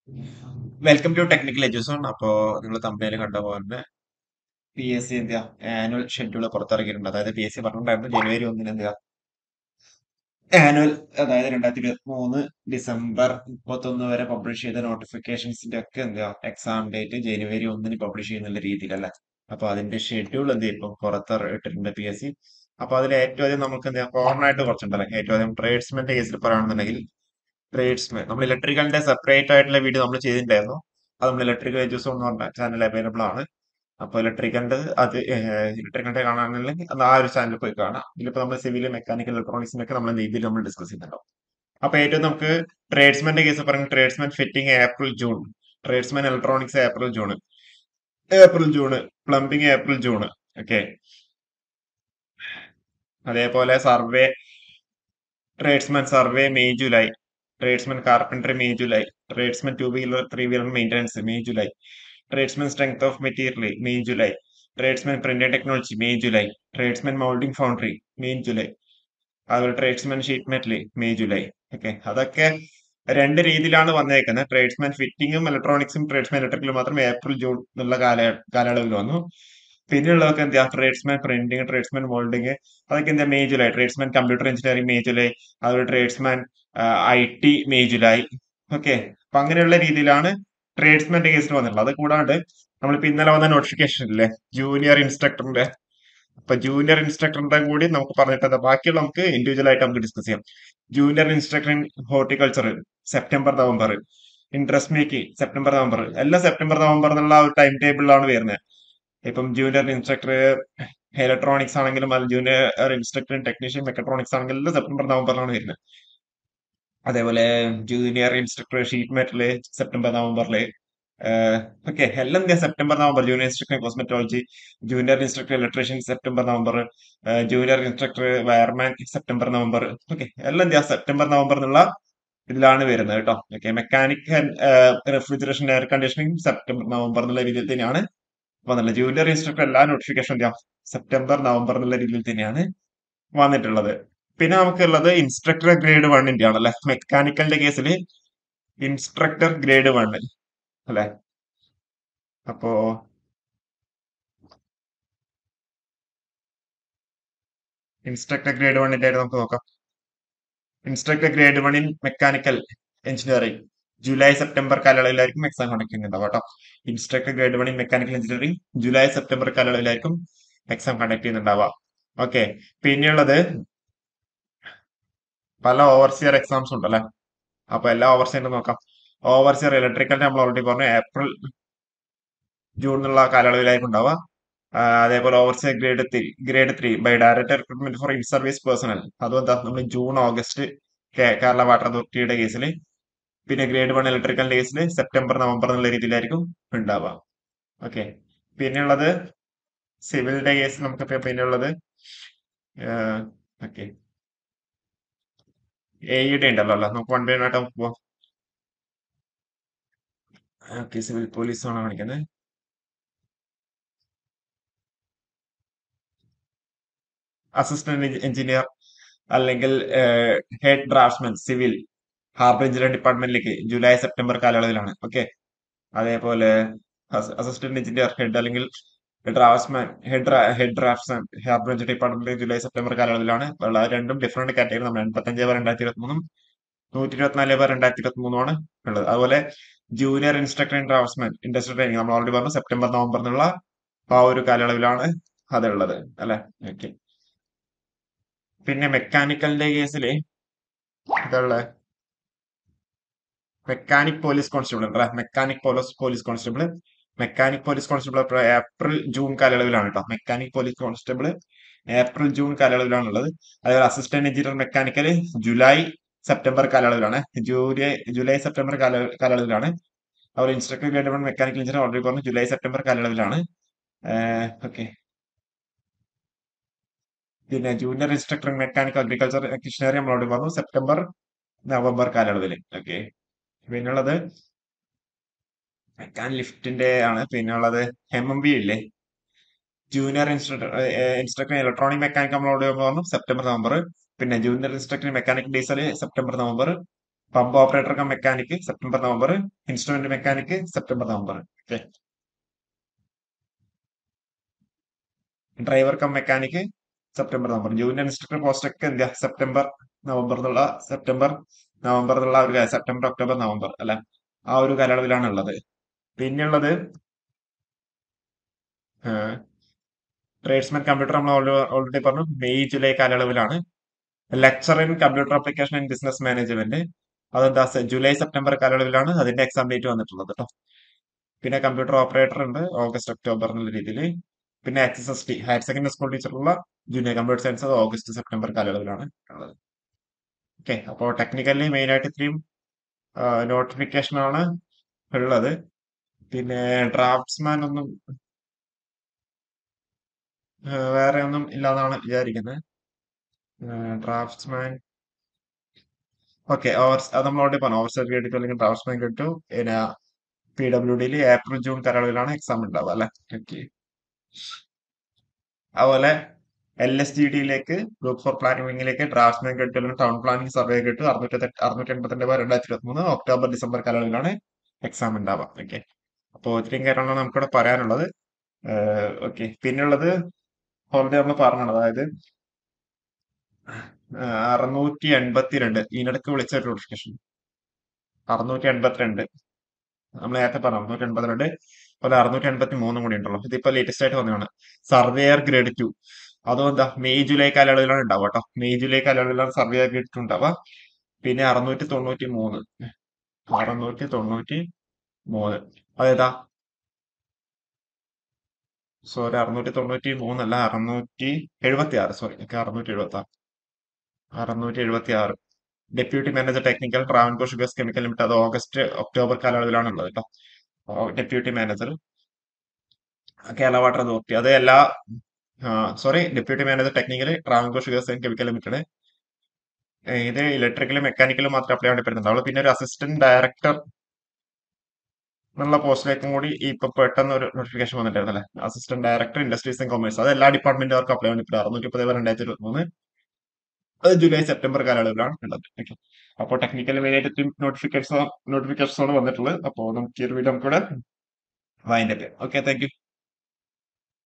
welcome to technical എഡ്യൂസോൺ അപ്പോ നിങ്ങൾ തമ്പനയിൽ കണ്ട പോലെ പി എസ് സി എന്ത് ആനുവൽ ഷെഡ്യൂൾ പുറത്തിറക്കിയിട്ടുണ്ട് അതായത് പി എസ് സി പറഞ്ഞിട്ടുണ്ടായിരുന്നു ജനുവരി ഒന്നിന് എന്ത് ആനുവൽ അതായത് രണ്ടായിരത്തി ഇരുപത്തി മൂന്ന് ഡിസംബർ മുപ്പത്തൊന്ന് വരെ പബ്ലിഷ് ചെയ്ത നോട്ടിഫിക്കേഷൻസിന്റെ ഒക്കെ എന്താ എക്സാം ഡേറ്റ് ജനുവരി ഒന്നിന് പബ്ലിഷ് ചെയ്യുന്നുള്ള രീതിയിലല്ല അപ്പൊ അതിന്റെ ഷെഡ്യൂൾ എന്ത് ഇപ്പൊ പുറത്തിട്ടിട്ടുണ്ട് പി എസ് സി അപ്പൊ അതിൽ ഏറ്റവും ആദ്യം നമുക്ക് എന്താ കോമൺ ആയിട്ട് കുറച്ചുണ്ടല്ലേ ഏറ്റവും ആദ്യം ട്രേഡ്സ്മെന്റ് കേസിൽ പറയുകയാണെന്നുണ്ടെങ്കിൽ ട്രേഡ്സ്മാൻ നമ്മൾ ഇലക്ട്രിക്കലിന്റെ സെപ്പറേറ്റ് ആയിട്ടുള്ള വീഡിയോ നമ്മൾ ചെയ്തിട്ടുണ്ടായിരുന്നു അത് നമ്മൾ ഇലക്ട്രിക്കൽ എജുസ് എന്ന് പറഞ്ഞ ചാനൽ അവൈലബിൾ ആണ് അപ്പൊ ഇലക്ട്രിക്കലിന്റെ അത് ഇലക്ട്രിക്കലിന്റെ കാണാനുണ്ടെങ്കിൽ അത് ആ ഒരു ചാനലിൽ പോയി കാണാം ഇതിലിപ്പോ നമ്മൾ സിവിൽ മെക്കാനിക്കൽ ഇലക്ട്രോണിക്സിന്റെ ഒക്കെ നമ്മൾ രീതിയിൽ നമ്മൾ ഡിസ്കസ് ചെയ്യുന്നുണ്ടാവും അപ്പൊ ഏറ്റവും നമുക്ക് ട്രേഡ്സ്മാന്റെ കേസ് പറയുന്നത് tradesman fitting April June tradesman electronics April June April June plumbing April June okay അതേപോലെ survey tradesman survey May July tradesman carpentry May July tradesman two wheeler three wheeler maintenance May July tradesman strength of material May July tradesman printed technology May July tradesman moulding foundry May July അതുപോലെ tradesman sheet metal May July okay അതൊക്കെ രണ്ട് രീതിയിലാണ് വന്നേക്കുന്നത് tradesman ഫിറ്റിംഗും ഇലക്ട്രോണിക്സും tradesman ഇലക്ട്രിക്കലും മാത്രം April June എന്നുള്ള കാല കാലയളവിൽ വന്നു പിന്നെയുള്ളതൊക്കെ എന്താ ട്രേഡ്സ്മാൻ പ്രിന്റിംഗ് ട്രേഡ്സ്മാൻ മോൾഡിംഗ് അതൊക്കെ എന്താ May July tradesman computer engineering May July അതുപോലെ tradesman I T May July okay അപ്പൊ അങ്ങനെയുള്ള രീതിയിലാണ് ട്രേഡ്സ്മാന്റെ കേസിൽ വന്നിട്ടുള്ളത് അത് കൂടാണ്ട് നമ്മളിപ്പോ ഇന്നലെ വന്ന നോട്ടിഫിക്കേഷൻ ഇല്ലേ ജൂനിയർ ഇൻസ്ട്രക്ടറിന്റെ അപ്പൊ ജൂനിയർ ഇൻസ്ട്രക്ടറിന്റെ കൂടി നമുക്ക് പറഞ്ഞിട്ട് ബാക്കിയുള്ള നമുക്ക് ഇൻഡിവിജ്വൽ ആയിട്ട് നമുക്ക് ഡിസ്കസ് ചെയ്യാം junior instructor in horticulture September November interest making September November എല്ലാം സെപ്റ്റംബർ നവംബർ എന്നുള്ള ആ ഒരു ടൈം ടേബിളിലാണ് വരുന്നത് ഇപ്പം ജൂനിയർ ഇൻസ്ട്രക്ടർ ഇലക്ട്രോണിക്സ് ആണെങ്കിലും അത് ജൂനിയർ ഇൻസ്ട്രക്ടർ ടെക്നീഷ്യൻ മെക്കട്രോണിക്സ് ആണെങ്കിലും സെപ്റ്റംബർ നവംബറിലാണ് വരുന്നത് അതേപോലെ junior instructor sheet metal September നവംബറില് ഓക്കെ എല്ലാം September November junior instructor cosmetology junior instructor electrician September November junior instructor wireman September November okay എല്ലാം എന്താ സെപ്റ്റംബർ നവംബർ എന്നുള്ള ഇതിലാണ് വരുന്നത് കേട്ടോ okay mechanical refrigeration air conditioning September November എന്നുള്ള രീതിയിൽ തന്നെയാണ് വന്നിട്ടുള്ളത് ജൂനിയർ ഇൻസ്ട്രക്ടർ എല്ലാ നോട്ടിഫിക്കേഷൻ എന്താ സെപ്റ്റംബർ നവംബർ എന്നുള്ള രീതിയിൽ തന്നെയാണ് വന്നിട്ടുള്ളത് പിന്നെ നമുക്കുള്ളത് ഇൻസ്ട്രക്ടർ ഗ്രേഡ് വണ്ണിന്റെ ആണല്ലേ മെക്കാനിക്കലിന്റെ കേസിൽ ഇൻസ്ട്രക്ടർ ഗ്രേഡ് വൺ അല്ലെ അപ്പോ ഇൻസ്ട്രക്ടർ ഗ്രേഡ് വണ്ണിന്റെ ആയിട്ട് നമുക്ക് നോക്കാം instructor grade one in mechanical engineering July September കാലയളവിലായിരിക്കും എക്സാം കണ്ടക്ട് ചെയ്യുന്നുണ്ടാവും കേട്ടോ instructor grade one in mechanical engineering July September കാലയളവിലായിരിക്കും എക്സാം കണ്ടക്ട് ചെയ്യുന്നുണ്ടാവുക ഓക്കെ പിന്നെയുള്ളത് പല ഓവർസിയർ എക്സാംസ് ഉണ്ടല്ലേ അപ്പൊ എല്ലാ ഓവർസിയറും നോക്കാം ഓവർസിയർ ഇലക്ട്രിക്കൽ നമ്മൾ ഓൾറെഡി പറഞ്ഞു ഏപ്രിൽ ജൂൺ എന്നുള്ള കാലയളവിലായിരിക്കും ഉണ്ടാവുക അതേപോലെ overseer grade three grade three by director recruitment for in service personnel അതും എന്താ നമ്മൾ ജൂൺ ഓഗസ്റ്റ് കേരള വാട്ടർ അതോറിറ്റിയുടെ കേസിൽ പിന്നെ ഗ്രേഡ് വൺ ഇലക്ട്രിക്കലിന്റെ കേസിൽ സെപ്റ്റംബർ നവംബർ എന്നുള്ള രീതിയിലായിരിക്കും ഉണ്ടാവുക ഓക്കെ പിന്നെയുള്ളത് സിവിലിന്റെ കേസ് നമുക്ക് പിന്നെയുള്ളത് ഓക്കെ എയുടെ ഉണ്ടല്ലോ അല്ല നമുക്ക് വൺ ബൈ ആയിട്ട് നമുക്ക് പോവാം ഓക്കെ സിവിൽ പോലീസ് ആണ് കാണിക്കുന്നത് അസിസ്റ്റന്റ് എഞ്ചിനീയർ അല്ലെങ്കിൽ head draftsman civil harbour engineer ഡിപ്പാർട്ട്മെന്റിലേക്ക് ജൂലൈ സെപ്റ്റംബർ കാലയളവിലാണ് ഓക്കെ അതേപോലെ അസിസ്റ്റന്റ് എഞ്ചിനീയർ ഹെഡ് അല്ലെങ്കിൽ draftsman head head draftsman harbour engineer department July September കാലയളവിലാണ് രണ്ടും ഡിഫറെന്റ് കാറ്റഗറി നമ്മൾ എൺപത്തഞ്ച് പേർ രണ്ടായിരത്തി ഇരുപത്തി മൂന്നും നൂറ്റി ഇരുപത്തിനാല് പേർ രണ്ടായിരത്തി ഇരുപത്തി മൂന്നുമാണ് ഉള്ളത് അതുപോലെ junior instructor in draftsman industrial training നമ്മൾ ഓൾറെഡി പറഞ്ഞു സെപ്റ്റംബർ നവംബർ എന്നുള്ള ആ ഒരു കാലയളവിലാണ് അതുള്ളത് അല്ലെ ഓക്കെ പിന്നെ മെക്കാനിക്കലിന്റെ കേസില് ഇതുള്ള മെക്കാനിക് പോലീസ് കോൺസ്റ്റബിൾ അല്ലെ mechanic police police constable mechanic police constable April June കാലയളവിലാണ് കേട്ടോ mechanic police constable April June കാലയളവിലാണുള്ളത് അതേപോലെ assistant engineer mechanical July September കാലയളവിലാണ് ജൂലൈ ജൂലൈ സെപ്റ്റംബർ കാലയളവിലാണ് അതുപോലെ instructor grade one mechanical engineer already പറഞ്ഞു July September കാലയളവിലാണ് ഓക്കെ പിന്നെ ജൂനിയർ ഇൻസ്ട്രക്ടർ മെക്കാനിക്കൽ അഗ്രികൾച്ചർ ടെക്നീഷ്യനറി നമ്മളോട് പറഞ്ഞു സെപ്റ്റംബർ നവംബർ കാലയളവിൽ ഓക്കെ പിന്നുള്ളത് മെക്കാൻ ലിഫ്റ്റിന്റെ ആണ് പിന്നുള്ളത് എം എം ബി ഇല്ലേ junior instructor instructor electronic mechanic നമ്മളോട് പറഞ്ഞു സെപ്റ്റംബർ നവംബർ പിന്നെ junior instructor mechanic diesel September November pump operator cum mechanic September November instrument mechanic September November okay driver cum mechanic September November junior instructor post ഒക്കെ എന്ത് September November എന്നുള്ള September November എന്നുള്ള ഒരു കാ- September October November അല്ലെ ആ ഒരു കാലയളവിലാണ് ഉള്ളത് പിന്നെയുള്ളത് ട്രേഡ്സ്മാൻ കമ്പ്യൂട്ടർ നമ്മൾ ഓൾറെഡി പറഞ്ഞു മെയ് ജൂലൈ കാലയളവിലാണ് lecturer in computer application and business management അതെന്താ സെ- ജൂലൈ സെപ്റ്റംബർ കാലയളവിലാണ് അതിന്റെ എക്സാം ഡേറ്റ് വന്നിട്ടുള്ളത് കേട്ടോ പിന്നെ കമ്പ്യൂട്ടർ ഓപ്പറേറ്റർ ഉണ്ട് ഓഗസ്റ്റ് ഒക്ടോബർ എന്നുള്ള രീതിയിൽ പിന്നെ H S S T higher secondary school ടീച്ചറുള്ള ജൂനിയർ കമ്പ്യൂട്ടർ സയൻസ് അത് ഓഗസ്റ്റ് സെപ്റ്റംബർ കാലയളവിലാണ് ഉള്ളത് ഓക്കെ അപ്പോൾ ടെക്നിക്കലി മെയിൻ ആയിട്ട് ഇത്രയും നോട്ടിഫിക്കേഷൻ ആണ് ഉള്ളത് പിന്നെ ഡ്രാഫ്റ്റ്സ്മാൻ ഒന്നും ആ, വേറെ ഒന്നും ഇല്ലാന്നാണ് വിചാരിക്കുന്നത് ഡ്രാഫ്റ്റ്സ്മാൻ ഓക്കെ ഓവർ അത് നമ്മൾ ഓൾറെഡി പറഞ്ഞു ഓവർ സർവേ എടുത്തു അല്ലെങ്കിൽ ഡ്രാഫ്റ്റ്സ്മാൻ കിട്ടു പിന്നെ പി ഡബ്ല്യു ഡിയിൽ ഏപ്രിൽ ജൂൺ കാലയളവിലാണ് എക്സാം ഉണ്ടാവുക അല്ലെ ഓക്കെ അതുപോലെ എൽ എസ് ജി ഡിയിലേക്ക് ഗ്രൂപ്പ് ഫോർ പ്ലാനിംഗിലേക്ക് ഡ്രാഫ്റ്റ്സ്മാൻ കിട്ടും അല്ലെങ്കിൽ ടൗൺ പ്ലാനിംഗ് സർവേ കിട്ടും അറുന്നൂറ്റി അറുന്നൂറ്റി എൺപത്തിരണ്ട് ബാർ രണ്ടായിരത്തി ഇരുപത്തി മൂന്ന് ഒക്ടോബർ ഡിസംബർ കാലയളവിലാണ് എക്സാം ഉണ്ടാവുക ഓക്കെ അപ്പോൾ ഇത്രയും കാര്യങ്ങളാണ് നമുക്കിവിടെ പറയാനുള്ളത് ഓക്കെ പിന്നുള്ളത് ഓൾറെഡി നമ്മൾ പറഞ്ഞത് അതായത് അറുന്നൂറ്റി എൺപത്തിരണ്ട് ഇതിനിടക്ക് വിളിച്ച ഒരു നോട്ടിഫിക്കേഷൻ അറുന്നൂറ്റി എൺപത്തിരണ്ട് നമ്മൾ നേരത്തെ പറഞ്ഞു അറുന്നൂറ്റി എൺപത്തിരണ്ട് അതുപോലെ അറുന്നൂറ്റി എൺപത്തി മൂന്നും കൂടി ഉണ്ടല്ലോ ഇതിപ്പോ ലേറ്റസ്റ്റ് ആയിട്ട് വന്നതാണ് സർവേയർ ഗ്രേഡ് ടു അതും എന്താ മെയ് ജൂലൈ കാലയളവിലാണ് ഉണ്ടാവുക കേട്ടോ മെയ് ജൂലൈ കാലയളവിലാണ് സർവേയർ ഗ്രേഡ് ടു ഉണ്ടാവുക പിന്നെ അറുന്നൂറ്റി തൊണ്ണൂറ്റി മൂന്ന് അറുന്നൂറ്റി തൊണ്ണൂറ്റി മൂന്ന് അതേതാ സോറി അറുന്നൂറ്റി തൊണ്ണൂറ്റി മൂന്നല്ല അറുന്നൂറ്റി എഴുപത്തി ആറ് സോറി അറുന്നൂറ്റി എഴുപത്തി ആറ് അറുന്നൂറ്റി എഴുപത്തി ആറ് deputy manager technical Travancore sugars chemical limited അത് ഓഗസ്റ്റ് ഒക്ടോബർ കാലയളവിലാണ് ഉള്ളത് കേട്ടോ deputy manager Kerala water authority അത് എല്ലാ sorry deputy manager technical Travancore sugars and chemical limited ഇത് ഇലക്ട്രിക്കലും മെക്കാനിക്കലും മാത്രമേ അപ്ലൈ വേണ്ടി പറ്റുന്നുണ്ടാവുള്ളൂ പിന്നെ ഒരു അസിസ്റ്റന്റ് ഡയറക്ടർ എന്നുള്ള പോസ്റ്റിലേക്കും കൂടി ഇപ്പൊ പെട്ടെന്ന് ഒരു നോട്ടിഫിക്കേഷൻ വന്നിട്ടായിരുന്നു അല്ലെ assistant director industries and commerce അത് എല്ലാ ഡിപ്പാർട്ട്മെന്റുകാർക്കും അപ്ലൈ വേണ്ടി പറ്റും അറുന്നൂറ്റി മുപ്പത് രണ്ടായിരത്തി ഇരുപത്തി മൂന്ന് അത് ജൂലൈ സെപ്റ്റംബർ കാലയളവിലാണ് ഉള്ളത് ഓക്കെ അപ്പോൾ ടെക്നിക്കൽ മെയിനായിട്ട് നോട്ടിഫിക്കേഷൻ നോട്ടിഫിക്കേഷൻസ് ആണ് വന്നിട്ടുള്ളത് അപ്പോൾ നമുക്ക് ഈ ഒരു വീഡിയോ നമുക്ക് ഇവിടെ വൈൻഡപ്പ് ചെയ്യാം ഓക്കെ താങ്ക് യു